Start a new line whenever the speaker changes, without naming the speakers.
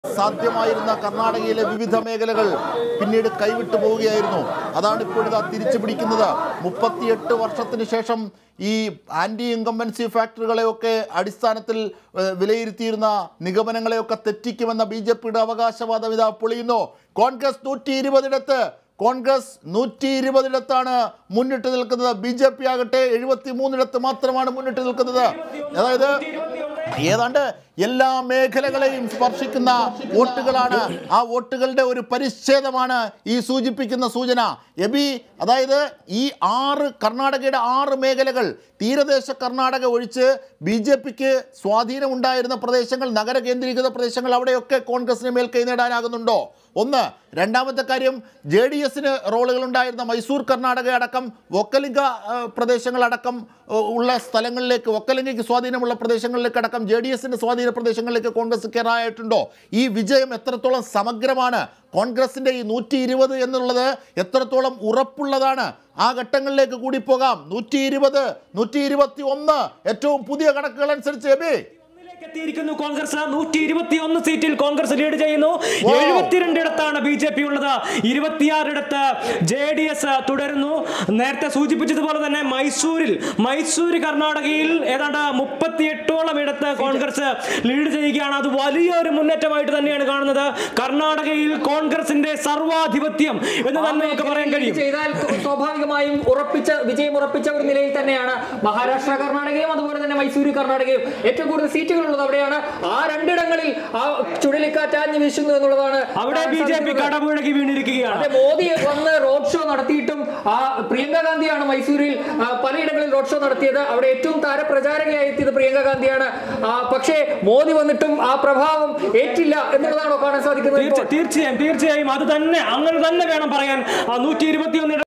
സാധ്യമായിരുന്ന കർണാടകയിലെ വിവിധ മേഖലകൾ പിന്നീട് കൈവിട്ടു പോവുകയായിരുന്നു അതാണ് ഇപ്പോഴിതാ തിരിച്ചു പിടിക്കുന്നത് മുപ്പത്തിയെട്ട് വർഷത്തിന് ശേഷം ഈ ആന്റി ഇൻകംബൻസി ഫാക്ടറികളെയൊക്കെ അടിസ്ഥാനത്തിൽ ഏഹ്, വിലയിരുത്തിയിരുന്ന നിഗമനങ്ങളെയൊക്കെ തെറ്റിക്കുമെന്ന ബി ജെ പിയുടെ അവകാശവാദം ഇതാ പൊളിയുന്നു കോൺഗ്രസ് നൂറ്റി ഇരുപതിടത്ത് കോൺഗ്രസ് നൂറ്റി ഇരുപതിടത്താണ് മുന്നിട്ട് നിൽക്കുന്നത് ബി ജെ പി ആകട്ടെ എഴുപത്തി മൂന്നിടത്ത് മാത്രമാണ് മുന്നിട്ട് നിൽക്കുന്നത് അതായത് ഏതാണ്ട് എല്ലാ മേഖലകളെയും സ്പർശിക്കുന്ന വോട്ടുകളാണ് ആ വോട്ടുകളുടെ ഒരു പരിച്ഛേദമാണ് ഈ സൂചിപ്പിക്കുന്ന സൂചന എബി അതായത് ഈ ആറ് കർണാടകയുടെ ആറ് മേഖലകൾ തീരദേശ കർണാടക ഒഴിച്ച് ബി ജെ പിക്ക് സ്വാധീനമുണ്ടായിരുന്ന പ്രദേശങ്ങൾ നഗര കേന്ദ്രീകൃത പ്രദേശങ്ങൾ അവിടെയൊക്കെ കോൺഗ്രസിന് മേൽ കൈ നേടാനാകുന്നുണ്ടോ ഒന്ന് രണ്ടാമത്തെ കാര്യം ജെ ഡി എസിന് റോളുകൾ ഉണ്ടായിരുന്ന മൈസൂർ കർണാടക അടക്കം ഒക്കലിംഗ ആ, പ്രദേശങ്ങളടക്കം ആ, ഉള്ള സ്ഥലങ്ങളിലേക്ക് ഒക്കലിംഗയ്ക്ക് സ്വാധീനമുള്ള പ്രദേശങ്ങളിലേക്ക് അടക്കം ജെ ഡി എസിൻ്റെ സ്വാധീന പ്രദേശങ്ങളിലേക്ക് കോൺഗ്രസ് കയറായിട്ടുണ്ടോ ഈ വിജയം എത്രത്തോളം സമഗ്രമാണ് കോൺഗ്രസിൻ്റെ ഈ നൂറ്റി ഇരുപത് എന്നുള്ളത് എത്രത്തോളം ഉറപ്പുള്ളതാണ് ആ ഘട്ടങ്ങളിലേക്ക് കൂടി പോകാം നൂറ്റി ഇരുപത് നൂറ്റി ഇരുപത്തി ഒന്ന് ഏറ്റവും പുതിയ കണക്കുകൾ അനുസരിച്ച് എബി
ഒന്നിലേക്ക് എത്തിയിരിക്കുന്നു കോൺഗ്രസ് നൂറ്റി ഇരുപത്തി ഒന്ന് സീറ്റിൽ കോൺഗ്രസ് ലീഡ് ചെയ്യുന്നു
Wow.
എഴുപത്തിരണ്ടിടത്താണ് ബി ജെ പി ഉള്ളത് ഇരുപത്തിയാറിടത്ത് ജെ ഡി എസ് തുടരുന്നു നേരത്തെ സൂചിപ്പിച്ചതുപോലെ തന്നെ മൈസൂരിൽ മൈസൂർ കർണാടകയിൽ ഏതാണ്ട് മുപ്പത്തിയെട്ടോളം ഇടത്ത് കോൺഗ്രസ് ലീഡ് ചെയ്യുകയാണ് അത് വലിയൊരു മുന്നേറ്റമായിട്ട് തന്നെയാണ് കാണുന്നത് കർണാടകയിൽ കോൺഗ്രസിന്റെ സർവാധിപത്യം എന്ന് തന്നെ നമുക്ക് പറയാൻ കഴിയും
ചെയ്താൽ സ്വാഭാവികമായും ഉറപ്പിച്ച വിജയം ഉറപ്പിച്ച ഒരു നിലയിൽ തന്നെയാണ് മഹാരാഷ്ട്ര കർണാടകയും അതുപോലെ തന്നെ മൈസൂരു കർണാടകയും ഏറ്റവും കൂടുതൽ സീറ്റുകൾ ഉള്ളത് അവിടെയാണ് ആ രണ്ടിടങ്ങളിൽ ആ ചുഴലിക്കാറ്റ് ആഞ്ഞു വീശുന്നു എന്നുള്ളതാണ്
അവിടെ
കാണാൻ
ബി ജെ പി
സാധിക്കുന്നത്.
കടപുഴകി വീണിരിക്കുകയാണ്
അതെ മോദി വന്ന് റോഡ് ഷോ നടത്തിയിട്ടും ആ പ്രിയങ്ക ഗാന്ധിയാണ് മൈസൂരിൽ ആ, പലയിടങ്ങളിൽ റോഡ് ഷോ നടത്തിയത് അവിടെ ഏറ്റവും താരപ്രചാരകയായി എത്തിയത് പ്രിയങ്ക ഗാന്ധിയാണ് ആ, പക്ഷേ മോദി വന്നിട്ടും ആ പ്രഭാവം ഏറ്റില്ല എന്നുള്ളതാണോ കാണാൻ സാധിക്കുന്നത്
തീർച്ച-
ഇപ്പോൾ?
തീർച്ചയായും തീർച്ചയായും അത് തന്നെ അങ്ങനെ തന്നെ വേണം പറയാൻ നൂറ്റി ഇരുപത്തി